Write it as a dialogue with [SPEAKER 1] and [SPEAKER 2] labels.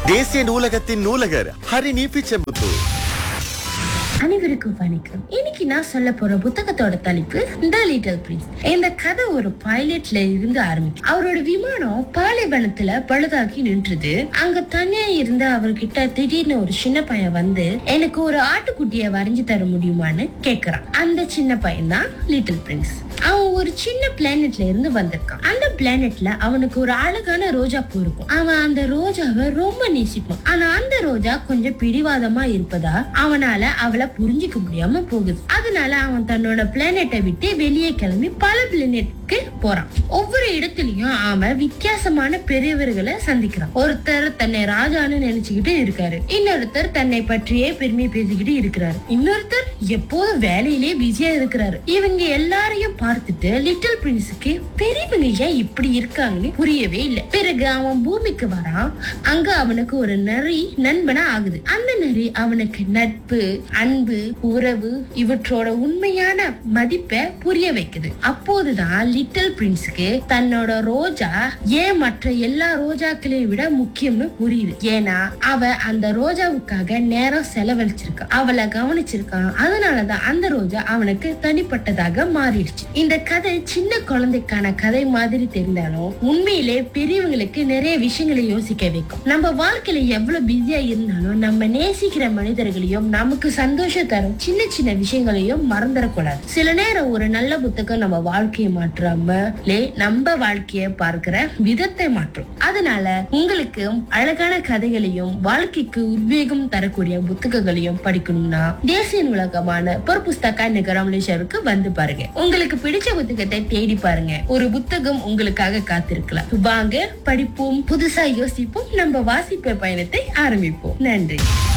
[SPEAKER 1] தேசிய நூலகத்தின் நூலகர் ஹரிணி பிச்சமுத்து
[SPEAKER 2] அனைவருக்கும் வணக்கம் இன்னைக்கு நான் சொல்ல போற புத்தகத்தோட தலைப்பு த லிட்டில் பிரின்ஸ் இந்த கதை ஒரு பைலட்ல இருந்து ஆரம்பிக்கும் அவரோட விமானம் பாலைவனத்துல பழுதாக்கி நின்றுது அங்க தனியா இருந்த அவர்கிட்ட திடீர்னு ஒரு சின்ன பையன் வந்து எனக்கு ஒரு ஆட்டுக்குட்டிய வரைஞ்சு தர முடியுமான்னு கேக்குறான் அந்த சின்ன பையன் தான் லிட்டில் பிரின்ஸ் அவன் ஒரு சின்ன பிளானட்ல இருந்து வந்திருக்கான் அந்த பிளானட்ல அவனுக்கு ஒரு அழகான ரோஜா பூ இருக்கும் அவன் அந்த ரோஜாவை ரொம்ப நேசிப்பான் ஆனா அந்த ரோஜா கொஞ்சம் பிடிவாதமா இருப்பதா அவனால அவளை புரிஞ்சுக்க முடியாம போகுது அதனால அவன் தன்னோட பிளானட்டை விட்டு வெளியே கிளம்பி பல பிளானெட்க்கு போறான் ஒவ்வொரு இடத்துலயும் அவன் வித்தியாசமான பெரியவர்களை சந்திக்கிறான் ஒருத்தர் தன்னை ராஜான்னு நினைச்சுக்கிட்டு இருக்காரு இன்னொருத்தர் தன்னை பற்றியே பெருமை பேசிக்கிட்டு இருக்கிறாரு இன்னொருத்தர் எப்போதும் வேலையிலே பிஸியா இருக்கிறாரு இவங்க எல்லாரையும் பார்த்துட்டு லிட்டில் பிரின்ஸுக்கு பெரியவங்க ஏன் இப்படி இருக்காங்கன்னு புரியவே இல்லை பிறகு அவன் பூமிக்கு வரான் அங்க அவனுக்கு ஒரு நரி நண்பனா ஆகுது அந்த நரி அவனுக்கு நட்பு அன்பு உறவு இவற்றோட உண்மையான மதிப்பை புரிய வைக்குது அப்போதுதான் லிட்டில் பிரின்ஸுக்கு தன்னோட ரோஜா ஏன் மற்ற எல்லா ரோஜாக்களையும் விட முக்கியம்னு புரியுது ஏன்னா அவ அந்த ரோஜாவுக்காக நேரம் செலவழிச்சிருக்கான் அவளை கவனிச்சிருக்கான் அதனாலதான் அந்த ரோஜா அவனுக்கு தனிப்பட்டதாக மாறிடுச்சு இந்த கதை சின்ன குழந்தைக்கான கதை மாதிரி தெரிந்தாலும் உண்மையிலே பெரியவங்களுக்கு நிறைய விஷயங்களை யோசிக்க வைக்கும் நம்ம வாழ்க்கையில எவ்வளவு பிஸியா இருந்தாலும் நம்ம நேசிக்கிற மனிதர்களையும் நமக்கு சந்தோஷம் தரும் சின்ன சின்ன விஷயங்களையும் மறந்துடக்கூடாது சில நேரம் ஒரு நல்ல புத்தகம் நம்ம வாழ்க்கையை மாற்றாமலே நம்ம வாழ்க்கைய பார்க்கிற விதத்தை மாற்றும் அதனால உங்களுக்கு அழகான கதைகளையும் வாழ்க்கைக்கு உத்வேகம் தரக்கூடிய புத்தகங்களையும் படிக்கணும்னா தேசிய நூலகமான பொறுப்புஸ்தகா நிகராமலேஸ்வருக்கு வந்து பாருங்க உங்களுக்கு பிடிச்ச புத்தகத்தை தேடி பாருங்க ஒரு புத்தகம் உங்களுக்காக காத்திருக்கலாம் வாங்க படிப்போம் புதுசா யோசிப்போம் நம்ம வாசிப்ப பயணத்தை ஆரம்பிப்போம் நன்றி